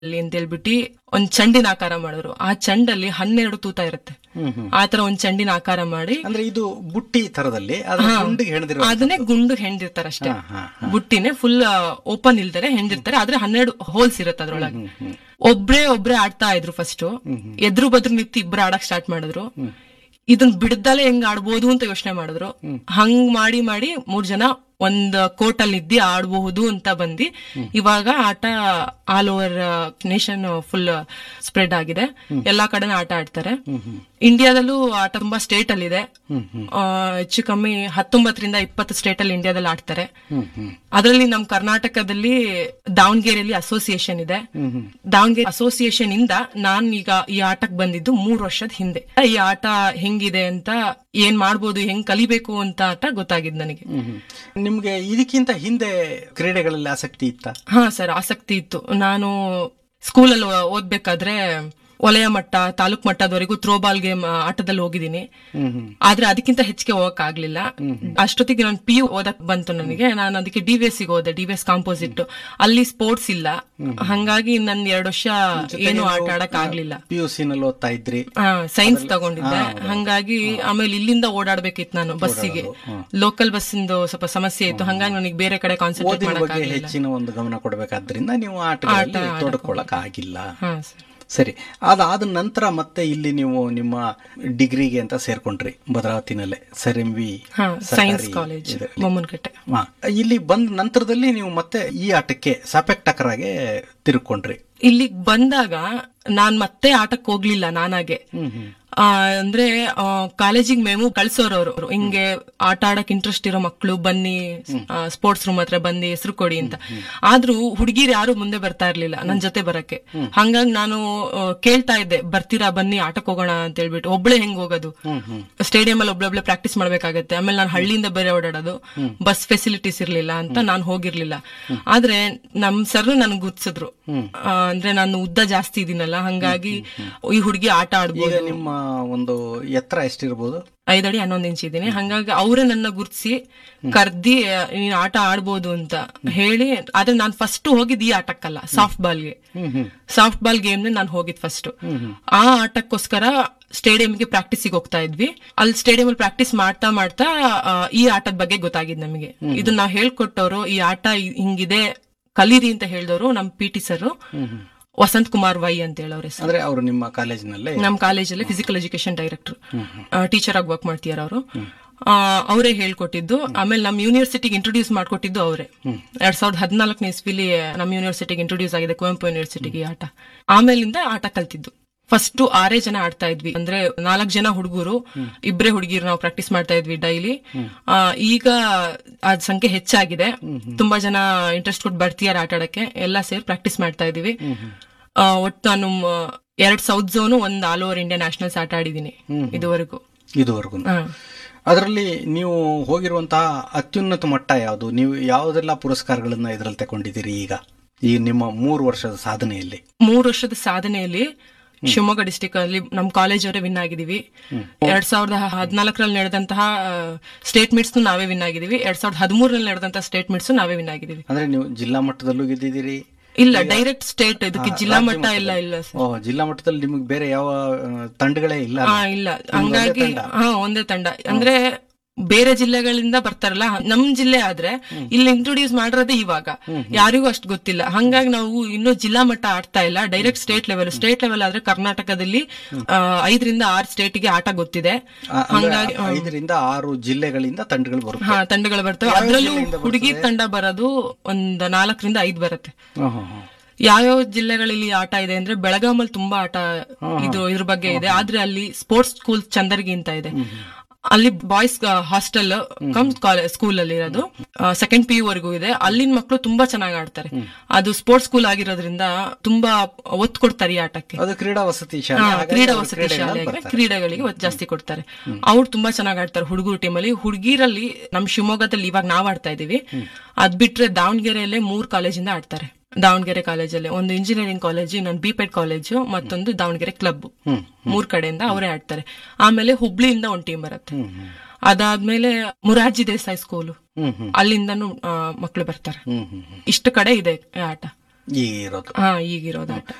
ಅಲ್ಲಿ ಅಂತ ಹೇಳ್ಬಿಟ್ಟು ಒಂದ್ ಚಂಡಿನ ಆಕಾರ ಮಾಡಿದ್ರು ಆ ಚಂಡಲ್ಲಿ ಹನ್ನೆರಡು ತೂತ ಇರುತ್ತೆ ಆ ತರ ಒಂದ್ ಚಂಡಿನ ಆಕಾರ ಮಾಡಿ ಅಂದ್ರೆ ಇದು ಬುಟ್ಟಿ ತರದಲ್ಲಿ ಅದ್ರ ಗುಂಡಿಗೆ ಹೆಣದಿರೋ ಅದನ್ನೇ ಗುಂಡು ಹೆಣ್ದಿರ್ತಾರೆ ಅಷ್ಟೇ ಬುಟ್ಟಿನೇ ಫುಲ್ ಓಪನ್ ಇಲ್ದರೆ ಹೆಣ್ದಿರ್ತಾರೆ ಆದ್ರೆ ಹನ್ನೆರಡು ಹೋಲ್ಸ್ ಇರುತ್ತೆ ಅದ್ರೊಳಗೆ ಒಬ್ರೇ ಒಬ್ರೇ ಆಡ್ತಾ ಇದ್ರು ಫಸ್ಟ್ ಎದ್ರು ಬದ್ರು ನಿಂತು ಇಬ್ರು ಆಡಕ್ ಸ್ಟಾರ್ಟ್ ಮಾಡಿದ್ರು ಇದನ್ ಬಿಡ್ದಲೆ ಹೆಂಗ್ ಆಡ್ಬೋದು ಅಂತ ಯೋಚನೆ ಮಾಡಿದ್ರು ಹಂಗ್ ಮಾಡಿ ಮಾಡಿ ಮೂರ್ ಜನ ಒಂದ್ ಕೋರ್ಟ್ ಅಲ್ಲಿ ಇದ್ದಿ ಆಡ್ಬಹುದು ಅಂತ ಬಂದಿ ಇವಾಗ ಆಟ all over nation full spread ಆಗಿದೆ ಎಲ್ಲಾ ಕಡೆನೂ ಆಟ ಆಡ್ತಾರೆ ಇಂಡಿಯಾದಲ್ಲೂ ಆಟ ತುಂಬಾ ಸ್ಟೇಟ್ ಅಲ್ಲಿ ಇದೆ ಆ, ಹೆಚ್ಚು ಕಮ್ಮಿ ಹತ್ತೊಂಬತ್ತರಿಂದ ಇಪ್ಪತ್ತು ಸ್ಟೇಟ್ ಅಲ್ಲಿ ಇಂಡಿಯಾದಲ್ಲಿ ಆಡ್ತಾರೆ ಅದರಲ್ಲಿ ನಮ್ ಕರ್ನಾಟಕದಲ್ಲಿ ದಾವಣಗೆರೆಯಲ್ಲಿ ಅಸೋಸಿಯೇಷನ್ ಇದೆ ದಾವಣಗೆರೆ ಅಸೋಸಿಯೇಷನ್ ಇಂದ ನಾನ್ ಈಗ ಈ ಆಟಕ್ಕೆ ಬಂದಿದ್ದು ಮೂರ್ ವರ್ಷದ ಹಿಂದೆ ಈ ಆಟ ಹೆಂಗಿದೆ ಅಂತ ಏನ್ ಮಾಡ್ಬೋದು ಹೆಂಗ್ ಕಲಿಬೇಕು ಅಂತ ಆಟ ಗೊತ್ತಾಗಿದ್ ನನಗೆ ನಿಮ್ಗೆ ಇದಕ್ಕಿಂತ ಹಿಂದೆ ಕ್ರೀಡೆಗಳಲ್ಲಿ ಆಸಕ್ತಿ ಇತ್ತ ಹಾ ಸರ್ ಆಸಕ್ತಿ ಇತ್ತು ನಾನು ಸ್ಕೂಲಲ್ಲಿ ಓದ್ಬೇಕಾದ್ರೆ ವಲಯ ಮಟ್ಟ ತಾಲೂಕ್ ಮಟ್ಟದವರೆಗೂ ಥ್ರೋಬಾಲ್ ಗೇಮ್ ಆಟದಲ್ಲಿ ಹೋಗಿದ್ದೀನಿ ಆದ್ರೆ ಅದಕ್ಕಿಂತ ಹೆಚ್ಚಿಗೆ ಹೋಗಕ್ ಆಗ್ಲಿಲ್ಲ ಅಷ್ಟೊತ್ತಿಗೆ ನಾನು ಪಿ ಯು ಓದಕ್ ಬಂತು ನನಗೆ ನಾನು ಅದಕ್ಕೆ ಡಿ ವಿ ಎಸ್ ಹೋದೆ ಡಿ ವಿ ಎಸ್ ಕಾಂಪೋಸಿಟ್ ಅಲ್ಲಿ ಸ್ಪೋರ್ಟ್ಸ್ ಇಲ್ಲ ಹಂಗಾಗಿ ನನ್ ಎರಡು ವರ್ಷ ಏನು ಆಟ ಆಡಕ್ ಆಗ್ಲಿಲ್ಲ ಪಿ ಯು ಸಿ ನಲ್ಲಿ ಓದ್ತಾ ಇದ್ರಿ ಸೈನ್ಸ್ ತಗೊಂಡಿದ್ದೆ ಹಂಗಾಗಿ ಆಮೇಲೆ ಇಲ್ಲಿಂದ ಓಡಾಡ್ಬೇಕಿತ್ತು ನಾನು ಬಸ್ಸಿಗೆ ಲೋಕಲ್ ಬಸ್ಸಿಂದು ಸ್ವಲ್ಪ ಸಮಸ್ಯೆ ಇತ್ತು ಹಂಗಾಗಿ ನನಗೆ ಬೇರೆ ಕಡೆ ಕಾನ್ಸಂಟ್ರೇಟ್ ಓದಿನ ಮಾಡಕ್ ಬಗ್ಗೆ ಹೆಚ್ಚಿನ ಒಂದು ಗಮನ ಕೊಡಬೇಕಾದ್ರಿಂದ ನೀವು ಆಟಗಳಲ್ಲಿ ತೊಡಕೊಳ್ಳಕ್ ಆಗಿಲ್ಲ ಹಾ ಸರ್ ಸರಿ ಅದಾದ ನಂತರ ಮತ್ತೆ ಇಲ್ಲಿ ನೀವು ನಿಮ್ಮ ಡಿಗ್ರಿಗೆ ಅಂತ ಸೇರ್ಕೊಂಡ್ರಿ ಭದ್ರಾವತಿನಲ್ಲೇ ಸರ್ ಎಂ ವಿ ಹಾ ಸೈನ್ಸ್ ಕಾಲೇಜ್ ಬೊಮ್ಮನಕಟ್ಟೆ ಇಲ್ಲಿ ಬಂದ ನಂತರದಲ್ಲಿ ನೀವು ಮತ್ತೆ ಈ ಆಟಕ್ಕೆ ಸಾಪೆಕ್ಟಕರಾಗೆ ತಿರುಕೊಂಡ್ರಿ ಇಲ್ಲಿಗ್ ಬಂದಾಗ ನಾನ್ ಮತ್ತೆ ಆಟಕ್ ಹೋಗ್ಲಿಲ್ಲ ನಾನಾಗೆ ಆ, ಅಂದ್ರೆ ಕಾಲೇಜಿಗೆ ಮೇಮು ಕಳ್ಸೋರವ್ರು ಹಿಂಗೆ ಆಟ ಆಡಕ್ ಇಂಟ್ರೆಸ್ಟ್ ಇರೋ ಮಕ್ಕಳು ಬನ್ನಿ ಸ್ಪೋರ್ಟ್ಸ್ ರೂಮ್ ಹತ್ರ ಬನ್ನಿ ಹೆಸರು ಕೊಡಿ ಅಂತ ಆದ್ರೂ ಹುಡುಗಿರು ಯಾರು ಮುಂದೆ ಬರ್ತಾ ಇರ್ಲಿಲ್ಲ ನನ್ ಜೊತೆ ಬರಕ್ಕೆ ಹಂಗಾಗಿ ನಾನು ಆ, ಕೇಳ್ತಾ ಇದ್ದೆ ಬರ್ತೀರಾ ಬನ್ನಿ ಆಟಕ್ ಹೋಗೋಣ ಅಂತ ಹೇಳ್ಬಿಟ್ಟು ಒಬ್ಳೆ ಹೆಂಗ್ ಹೋಗೋದು ಸ್ಟೇಡಿಯಂ ಅಲ್ಲಿ ಒಬ್ಳೊಬ್ಳೆ ಪ್ರಾಕ್ಟೀಸ್ ಮಾಡ್ಬೇಕಾಗತ್ತೆ ಆಮೇಲೆ ನಾನು ಹಳ್ಳಿಯಿಂದ ಬೇರೆ ಓಡಾಡೋದು ಬಸ್ ಫೆಸಿಲಿಟೀಸ್ ಇರ್ಲಿಲ್ಲ ಅಂತ ನಾನು ಹೋಗಿರ್ಲಿಲ್ಲ ಆದ್ರೆ ನಮ್ ಸರ್ ನನ್ ಗುರ್ತಿಸಿದ್ರು ಆ, ಅಂದ್ರೆ ನಾನು ಉದ್ದ ಜಾಸ್ತಿ ಇದೀನಲ್ಲ ಹಂಗಾಗಿ ಈ ಹುಡುಗಿ ಆಟ ಆಡ್ಬೋದು ಈಗ ನಿಮ್ಮ ಒಂದು ಎತ್ತರ ಎಷ್ಟಿರ್ಬೋದು ಐದಡಿ ಹನ್ನೊಂದು ಇಂಚ್ ಇದ್ದೀನಿ ಹಂಗಾಗಿ ಅವರೇ ನನ್ನ ಗುರ್ತಿಸಿ ಕರ್ದಿ ಆ, ನೀನ್ ಆಟ ಆಡ್ಬೋದು ಅಂತ ಹೇಳಿ ಆದ್ರೆ ನಾನು ಫಸ್ಟ್ ಹೋಗಿದ್ ಈ ಆಟಕ್ಕಲ್ಲ ಸಾಫ್ಟ್ ಬಾಲ್ಗೆ ಸಾಫ್ಟ್ ಬಾಲ್ ಗೇಮ್ ನಾನು ಹೋಗಿದ್ ಫಸ್ಟ್ ಆ ಆಟಕ್ಕೋಸ್ಕರ ಸ್ಟೇಡಿಯಂಗೆ ಪ್ರಾಕ್ಟೀಸಿಗೆ ಹೋಗ್ತಾ ಇದ್ವಿ ಅಲ್ಲಿ ಸ್ಟೇಡಿಯಂ ಅಲ್ಲಿ ಪ್ರಾಕ್ಟೀಸ್ ಮಾಡ್ತಾ ಮಾಡ್ತಾ ಆ, ಈ ಆಟದ ಬಗ್ಗೆ ಗೊತ್ತಾಗಿದ್ ನಮಗೆ ಇದು ನಾವ್ ಹೇಳ್ಕೊಟ್ಟವ್ರು ಈ ಆಟ ಹಿ- ಹಿಂಗಿದೆ ಕಲೀರಿ ಅಂತ ಹೇಳಿದವರು ನಮ್ P T sir Vasanth Kumar Y ಅಂತ ಹೇಳೋರ್ ಹೆಸರು ಅಂದ್ರೆ ಅವರು ನಿಮ್ಮ ಕಾಲೇಜಿನಲ್ಲೇ ನಮ್ ಕಾಲೇಜಲ್ಲಿ ಫಿಸಿಕಲ್ ಎಜುಕೇಶನ್ ಡೈರೆಕ್ಟರ್ ಟೀಚರ್ ಆಗಿ ವರ್ಕ್ ಮಾಡ್ತೀಯಾರ ಅವರು ಅವರೇ ಹೇಳ್ಕೊಟ್ಟಿದ್ದು ಆಮೇಲೆ ನಮ್ ಯೂನಿವರ್ಸಿಟಿಗೆ ಇಂಟ್ರೊಡ್ಯೂಸ್ ಮಾಡ್ಕೊಟ್ಟಿದ್ದು ಅವರೇ ಎರಡ್ ಸಾವಿರದ ಹದಿನಾಲ್ಕನೇ ಇಸ್ವಿಲಿ ನಮ್ ಯೂನಿವರ್ಸಿಟಿಗೆ ಇಂಟ್ರೊಡ್ಯೂಸ್ ಆಗಿದೆ ಕುವೆಂಪು ಯೂನಿವರ್ಸಿಟಿಗೆ ಈ ಆಟ ಆಮೇಲಿಂದ ಆಟ ಕಲ್ತಿದ್ದು ಫಸ್ಟ್ ಆರೇ ಜನ ಆಡ್ತಾ ಇದ್ವಿ ಅಂದ್ರೆ ನಾಲ್ಕು ಜನ ಹುಡುಗರು ಇಬ್ರೇ ಹುಡುಗಿರು ನಾವು ಪ್ರಾಕ್ಟೀಸ್ ಮಾಡ್ತಾ ಇದ್ವಿ ಡೈಲಿ ಈಗ ಅದ್ ಸಂಖ್ಯೆ ಹೆಚ್ಚಾಗಿದೆ ತುಂಬಾ ಜನ ಇಂಟ್ರೆಸ್ಟ್ ಕೊಟ್ಟು ಬರ್ತೀಯಾರ ಆಟ ಆಡಕ್ಕೆ ಎಲ್ಲ ಸೇರಿ ಪ್ರಾಕ್ಟೀಸ್ ಮಾಡ್ತಾ ಇದೀವಿ ಆ, ಒಟ್ಟು ನಾನು ಮ, ಎರಡ್ ಸೌತ್ ಝೋನು ಒಂದ್ ಆಲ್ ಓವರ್ ಇಂಡಿಯಾ ನ್ಯಾಷನಲ್ಸ್ ಆಟ ಆಡಿದೀನಿ ಇದುವರೆಗೂ ಇದುವರೆಗೂ ಹಾ. ಅದರಲ್ಲಿ ನೀವು ಹೋಗಿರುವಂತಹ ಅತ್ಯುನ್ನತ ಮಟ್ಟ ಯಾವುದು ನೀವು ಯಾವುದೆಲ್ಲ ಪುರಸ್ಕಾರಗಳನ್ನ ಇದರಲ್ಲಿ ತಗೊಂಡಿದ್ದೀರಿ ಈಗ ಈ ನಿಮ್ಮ ಮೂರು ವರ್ಷದ ಸಾಧನೆಯಲ್ಲಿ ಮೂರು ವರ್ಷದ ಸಾಧನೆಯಲ್ಲಿ ಶಿವಮೊಗ್ಗ ಡಿಸ್ಟಿಕ್ ಅಲ್ಲಿ ನಮ್ ಕಾಲೇಜ್ ಅವರೇ ವಿನ್ ಆಗಿದೀವಿ ಎರಡ್ ಸಾವಿರದ ಹದಿನಾಲ್ಕರಲ್ಲಿ ನಡೆದಂತಹ ಸ್ಟೇಟ್ ಮೀಟ್ಸ್ ನಾವೇ ವಿನ್ ಆಗಿದೀವಿ ಎರಡ್ ಸಾವಿರದ ಹದಿಮೂರರಲ್ಲಿ ನಡೆದಂತಹ ಸ್ಟೇಟ್ ಮೀಟ್ಸ್ ನಾವೇ ವಿನ್ ಆಗಿದೀವಿ ಅಂದ್ರೆ ನೀವು ಜಿಲ್ಲಾ ಮಟ್ಟದಲ್ಲೂ ಗೆದ್ದಿದ್ದೀರಿ ಇಲ್ಲ ಡೈರೆಕ್ಟ್ ಸ್ಟೇಟ್ ಇದಕ್ಕೆ ಜಿಲ್ಲಾ ಮಟ್ಟ ಇಲ್ಲ ಇಲ್ಲ ಸರ್ ಓ ಜಿಲ್ಲಾ ಮಟ್ಟದಲ್ಲಿ ನಿಮಗೆ ಬೇರೆ ಯಾವ ಆ, ತಂಡಗಳೇ ಇಲ್ಲ ಹಾ ಇಲ್ಲ ಹಂಗಾಗಿ ಹಾ ಒಂದೇ ತಂಡ ಅಂದ್ರೆ ಬೇರೆ ಜಿಲ್ಲೆಗಳಿಂದ ಬರ್ತಾರಲ್ಲ ನಮ್ ಜಿಲ್ಲೆ ಆದ್ರೆ ಇಲ್ಲಿ ಇಂಟ್ರೊಡ್ಯೂಸ್ ಮಾಡಿರೋದೇ ಇವಾಗ ಯಾರಿಗೂ ಅಷ್ಟು ಗೊತ್ತಿಲ್ಲ ಹಂಗಾಗಿ ನಾವು ಇನ್ನೂ ಜಿಲ್ಲಾ ಮಟ್ಟ ಆಡ್ತಾ ಇಲ್ಲ direct state level state level ಆದ್ರೆ ಕರ್ನಾಟಕದಲ್ಲಿ ಆ, ಐದರಿಂದ ಆರು ಸ್ಟೇಟ್ಗೆ ಆಟ ಗೊತ್ತಿದೆ ಆ, ಅಂದ್ರೆ ಐದರಿಂದ ಆರು ಜಿಲ್ಲೆಗಳಿಂದ ತಂಡಗಳು ಬರುತ್ತೆ ಹಾ ತಂಡಗಳು ಬರ್ತವೆ ಅದ್ರಲ್ಲೂ ಹುಡುಗಿ ತಂಡ ಬರೋದು ಒಂದ್ ನಾಲ್ಕರಿಂದ ಐದ್ ಬರುತ್ತೆ ಹ್ಮ್, ಹ್ಮ್, ಹ್ಮ್. ಯಾವ್ಯಾವ ಜಿಲ್ಲೆಗಳಲ್ಲಿ ಆಟ ಇದೆ ಅಂದ್ರೆ ಬೆಳಗಾಮಲ್ಲಿ ತುಂಬಾ ಆಟ ಇದು ಇದ್ರ ಬಗ್ಗೆ ಇದೆ ಆದ್ರೆ ಅಲ್ಲಿ ಸ್ಪೋರ್ಟ್ಸ್ ಸ್ಕೂಲ್ ಚಂದರ್ಗಿ ಅಂತ ಇದೆ ಅಲ್ಲಿ ಬಾಯ್ಸ್ ಹಾಸ್ಟೆಲ್ ಕಮ್ ಸ್ಕೂಲ್ ಅಲ್ಲಿ ಇರೋದು ಸೆಕೆಂಡ್ ಪಿ ಯು ವರೆಗೂ ಇದೆ ಅಲ್ಲಿನ ಮಕ್ಕಳು ತುಂಬಾ ಚೆನ್ನಾಗಿ ಆಡ್ತಾರೆ ಅದು ಸ್ಪೋರ್ಟ್ಸ್ ಸ್ಕೂಲ್ ಆಗಿರೋದ್ರಿಂದ ತುಂಬಾ ಒತ್ತು ಕೊಡ್ತಾರೆ ಈ ಆಟಕ್ಕೆ ಅದು ಕ್ರೀಡಾ ವಸತಿ ಶಾಲೆ ಹಾ, ಹಾಗಾಗಿ ಕ್ರೀಡಾ ಅವ್ರು ವಸತಿ ಕ್ರೀಡೆಗಳಲ್ಲಿ ಶಾಲೆಗೆ ಬರ್ತಾರೆ. ಕ್ರೀಡೆಗಳಿಗೆ ಒತ್ತು ಜಾಸ್ತಿ ಕೊಡ್ತಾರೆ ಅವ್ರು ತುಂಬಾ ಚೆನ್ನಾಗಿ ಆಡ್ತಾರೆ ಹುಡುಗರು ಟೀಮಲ್ಲಿ ಹುಡುಗಿರಲ್ಲಿ ನಮ್ ಶಿವಮೊಗ್ಗದಲ್ಲಿ ಇವಾಗ ನಾವ್ ಆಡ್ತಾ ಇದೀವಿ ಅದ್ ಬಿಟ್ರೆ ದಾವಣಗೆರೆಯಲ್ಲೇ ಮೂರ್ ಕಾಲೇಜಿಂದ ಆಡ್ತಾರೆ ದಾವಣಗೆರೆ ಕಾಲೇಜಲ್ಲಿ ಒಂದು ಇಂಜಿನಿಯರಿಂಗ್ ಕಾಲೇಜ್ ಇನ್ನೊಂದು ಬಿಪೆಡ್ ಕಾಲೇಜು ಮತ್ತೊಂದು ದಾವಣಗೆರೆ ಕ್ಲಬ್ ಮೂರ್ ಕಡೆಯಿಂದ ಅವರೇ ಆಡ್ತಾರೆ ಆಮೇಲೆ ಹುಬ್ಳಿಯಿಂದ ಒಂದ್ ಟೀಮ್ ಬರುತ್ತೆ ಅದಾದ್ಮೇಲೆ ಮುರಾರ್ಜಿ ದೇಸಾಯಿ ಸ್ಕೂಲು ಹ್ಮ್ ಹ್ಮ್ ಅಲ್ಲಿಂದನೂ ಆ, ಮಕ್ಳು ಬರ್ತಾರೆ ಹ್ಮ್ ಹ್ಮ್ ಹ್ಮ್. ಇಷ್ಟು ಕಡೆ ಇದೆ ಈ ಆಟ ಈ ಇರೋದು ಹಾ ಈಗಿರೋದು ಆಟ